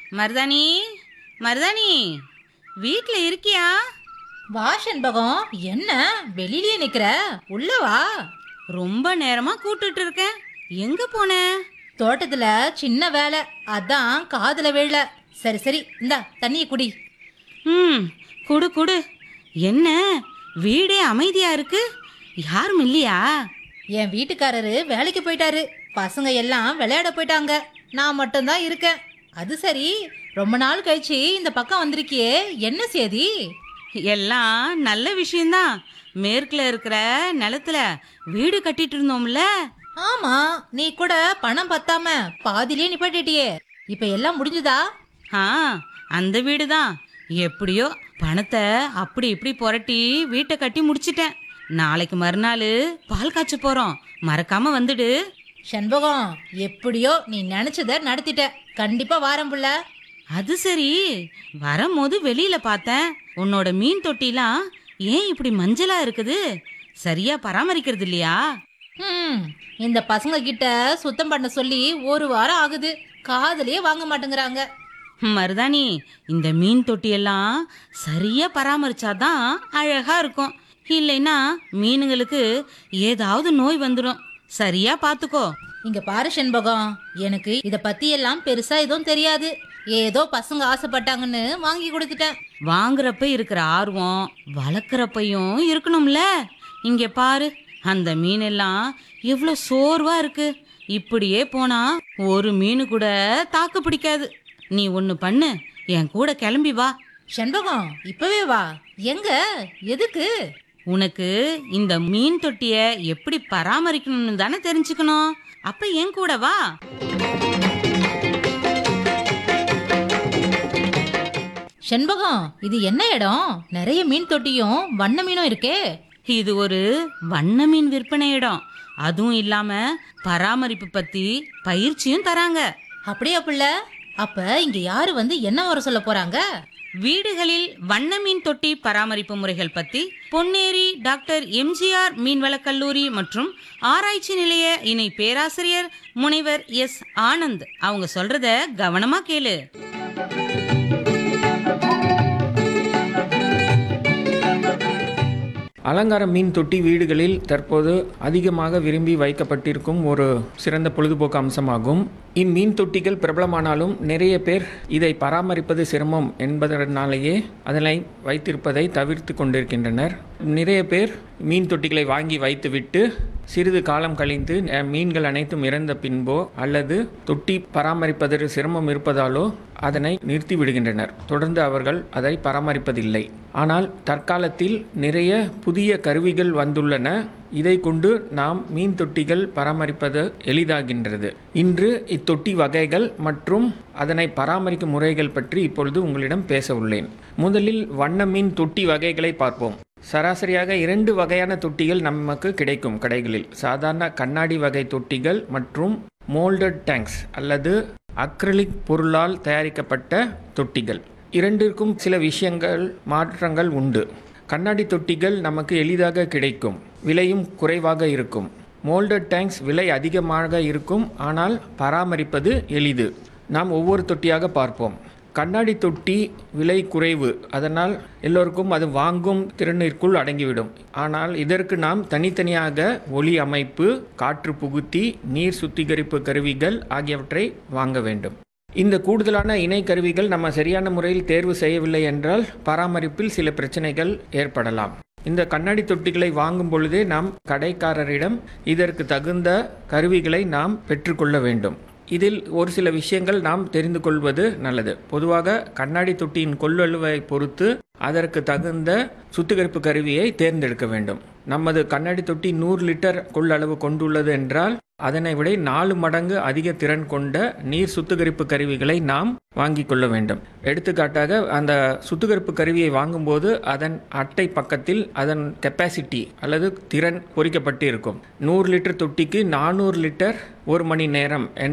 மருதாணி மருதாணி வீட்ல இருக்கியா வா செண்பகம் என்ன வெளியிலயே நிக்கிற உள்ள வா ரொம்ப நேரமா கூப்பிட்டுட்டு இருக்கேன் எங்க போன தோட்டத்துல சின்ன வேலை அதான் காதுல விழல சரி சரி இந்தா தண்ணிய குடி ம் குடு குடு என்ன வீடே அமைதியா இருக்கு யாரும் இல்லையா என் வீட்டுக்காரரு வேலைக்கு போயிட்டாரு பசங்க எல்லாம் விளையாட போயிட்டாங்க நான் மட்டும்தான் இருக்கேன் அது சரி ரொம்ப நாள் கழிச்சு இந்த பக்கம் வந்திருக்கியே என்ன சேதி எல்லாம் நல்ல விஷயம்தான் மேற்குல இருக்கிற நிலத்துல வீடு கட்டிட்டு இருந்தோம்ல ஆமா நீ கூட பணம் பத்தாம பாதியிலே நிப்பாட்டிட்டியே இப்ப எல்லாம் முடிஞ்சுதா ஆ அந்த வீடு தான் எப்படியோ பணத்தை அப்படி இப்படி புரட்டி வீட்டை கட்டி முடிச்சிட்டேன் நாளைக்கு மறுநாள் பால் காய்ச்ச போறோம் மறக்காம வந்துடு செண்பகம் எப்படியோ நீ நினைச்சத நடத்திட்ட கண்டிப்பா வாரம் புள்ள அது சரி வரும்போது வெளியில பார்த்தேன் உன்னோட மீன் தொட்டிலாம் ஏன் இப்படி மஞ்சளா இருக்குது சரியா பராமரிக்கிறது இல்லையா ஹம், இந்த பசங்க கிட்ட சுத்தம் பண்ண சொல்லி ஒரு வாரம் ஆகுது காதுலயே வாங்க மாட்டேங்கிறாங்க மருதாணி இந்த மீன் தொட்டியெல்லாம் சரியா பராமரிச்சாதான் அழகா இருக்கும் இல்லைன்னா மீனுங்களுக்கு ஏதாவது நோய் வந்துடும் சரியா பாத்துக்கோ இங்க பாரு செண்பகம் எனக்கு இத பத்தி எல்லாம் பெருசா எதுவும் தெரியாது ஏதோ பசங்க ஆசைப்பட்டாங்கன்னு வாங்கி கொடுத்துட்டேன் வாங்குறப்ப இருக்கிற ஆர்வம் வளர்க்குறப்பையும் இருக்கணும்ல இங்க பாரு அந்த மீனெல்லாம் எவ்வளோ சோர்வா இருக்கு இப்படியே போனா ஒரு மீன் கூட தாக்கு பிடிக்காது நீ ஒன்று பண்ணு என் கூட கிளம்பி வா செண்பகம் இப்பவே வா எங்க எதுக்கு உனக்கு இந்த மீன் தொட்டிய எப்படி பராமரிக்கணும்னு தானே தெரிஞ்சுக்கணும் அப்ப என் கூட வா செண்பகம் இது என்ன இடம் நிறைய மீன் தொட்டியும் வண்ண மீனும் இருக்கே இது ஒரு வண்ண மீன் விற்பனை இடம் அதுவும் இல்லாம பராமரிப்பு பத்தி பயிற்சியும் தராங்க அப்படியா புள்ள அப்ப இங்க யாரு வந்து என்ன வர சொல்ல போறாங்க வீடுகளில் வண்ண மீன் தொட்டி பராமரிப்பு முறைகள் பத்தி பொன்னேரி டாக்டர் எம்ஜிஆர் மீன்வளக் கல்லூரி மற்றும் ஆராய்ச்சி நிலைய இணை பேராசிரியர் முனைவர் எஸ் ஆனந்த் அவங்க சொல்றத கவனமா கேளு அலங்கார மீன் தொட்டி வீடுகளில் தற்போது அதிகமாக விரும்பி வைக்கப்பட்டிருக்கும் ஒரு சிறந்த பொழுதுபோக்கு அம்சமாகும் இம்மீன் தொட்டிகள் பிரபலமானாலும் நிறைய பேர் இதை பராமரிப்பது சிரமம் என்பதனாலேயே அதனை வைத்திருப்பதை தவிர்த்து கொண்டிருக்கின்றனர் நிறைய பேர் மீன் தொட்டிகளை வாங்கி வைத்துவிட்டு சிறிது காலம் கழிந்து அஹ், மீன்கள் அனைத்தும் இறந்த பின்போ அல்லது தொட்டி பராமரிப்பதற்கு சிரமம் இருப்பதாலோ அதனை நிறுத்தி விடுகின்றனர் தொடர்ந்து அவர்கள் அதை பராமரிப்பதில்லை ஆனால் தற்காலத்தில் நிறைய புதிய கருவிகள் வந்துள்ளன இதை கொண்டு நாம் மீன் தொட்டிகள் பராமரிப்பது எளிதாகின்றது இன்று இத்தொட்டி வகைகள் மற்றும் அதனை பராமரிக்கும் முறைகள் பற்றி இப்பொழுது உங்களிடம் பேச உள்ளேன் முதலில் வண்ண மீன் தொட்டி வகைகளை பார்ப்போம் சராசரியாக இரண்டு வகையான தொட்டிகள் நமக்கு கிடைக்கும் கடைகளில் சாதாரண கண்ணாடி வகை தொட்டிகள் மற்றும் மோல்டட் டேங்க்ஸ் அல்லது அக்ரிலிக் பொருளால் தயாரிக்கப்பட்ட தொட்டிகள் இரண்டிற்கும் சில விஷயங்கள் மாற்றங்கள் உண்டு கண்ணாடி தொட்டிகள் நமக்கு எளிதாக கிடைக்கும் விலையும் குறைவாக இருக்கும் மோல்டட் டேங்க்ஸ் விலை அதிகமாக இருக்கும் ஆனால் பராமரிப்பது எளிது நாம் ஒவ்வொரு தொட்டியாக பார்ப்போம் கண்ணாடி தொட்டி விலை குறைவு அதனால் எல்லோருக்கும் அது வாங்கும் திறனிற்குள் அடங்கிவிடும் ஆனால் இதற்கு நாம் தனித்தனியாக ஒளி அமைப்பு காற்று புகுத்தி நீர் சுத்திகரிப்பு கருவிகள் ஆகியவற்றை வாங்க வேண்டும் இந்த கூடுதலான இணை கருவிகள் நம்ம சரியான முறையில் தேர்வு செய்யவில்லை என்றால் பராமரிப்பில் சில பிரச்சனைகள் ஏற்படலாம் இந்த கண்ணாடி தொட்டிகளை வாங்கும் பொழுதே நாம் கடைக்காரரிடம் இதற்கு தகுந்த கருவிகளை நாம் பெற்றுக்கொள்ள வேண்டும் இதில் ஒரு சில விஷயங்கள் நாம் தெரிந்து கொள்வது நல்லது பொதுவாக கண்ணாடி தொட்டியின் கொள்ளளவை பொறுத்து அதற்கு தகுந்த சுத்திகரிப்பு கருவியை தேர்ந்தெடுக்க வேண்டும் நமது கண்ணாடி தொட்டி நூறு லிட்டர் கொள்ளளவு கொண்டுள்ளது என்றால் அதனை விட நாலு மடங்கு அதிக திறன் கொண்ட நீர் சுத்திகரிப்பு கருவிகளை நாம் வாங்கிக் கொள்ள வேண்டும் எடுத்துக்காட்டாக அந்த சுத்திகரிப்பு கருவியை வாங்கும்போது அதன் அட்டை பக்கத்தில் அதன் கெப்பாசிட்டி அல்லது திறன் பொறிக்கப்பட்டு இருக்கும் நூறு லிட்டர் தொட்டிக்கு நானூறு லிட்டர் ஒரு மணி நேரம் என்ற